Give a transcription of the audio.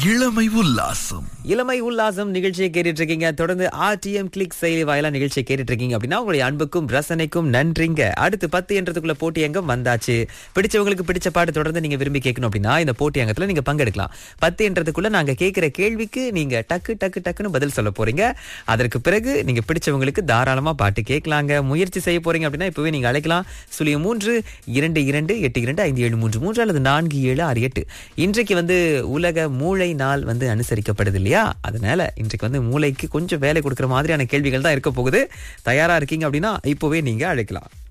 இளமை உல்லாசம் இளமை உல்லாசம் நிகழ்ச்சியை கேட்டுட்டு இருக்கீங்க தொடர்ந்து ஆர்டிஎம் கிளிக் செயலி வாயிலா நிகழ்ச்சியை கேட்டுட்டு இருக்கீங்க அப்படின்னா உங்களுடைய அன்புக்கும் ரசனைக்கும் நன்றிங்க அடுத்து பத்து என்றதுக்குள்ள போட்டி அங்கம் வந்தாச்சு பிடிச்சவங்களுக்கு பிடிச்ச பாட்டு தொடர்ந்து நீங்க விரும்பி கேட்கணும் அப்படின்னா இந்த போட்டி அங்கத்துல நீங்க பங்கெடுக்கலாம் பத்து என்றதுக்குள்ள நாங்க கேட்கிற கேள்விக்கு நீங்க டக்கு டக்கு டக்குன்னு பதில் சொல்ல போறீங்க அதற்கு பிறகு நீங்க பிடிச்சவங்களுக்கு தாராளமா பாட்டு கேட்கலாங்க முயற்சி செய்ய போறீங்க அப்படின்னா இப்பவே நீங்க அழைக்கலாம் சுழியம் மூன்று இரண்டு இரண்டு எட்டு இரண்டு ஐந்து ஏழு மூன்று மூன்று அல்லது நான்கு ஏழு ஆறு எட்டு இன்றைக்கு வந்து உலக மூளை நாள் வந்து அனுசரிக்கப்படுது இல்லையா அதனால இன்றைக்கு வந்து மூளைக்கு கொஞ்சம் வேலை கொடுக்குற மாதிரியான கேள்விகள் தான் இருக்க போகுது தயாரா இருக்கீங்க அப்படின்னா இப்போவே நீங்க அழைக்கலாம்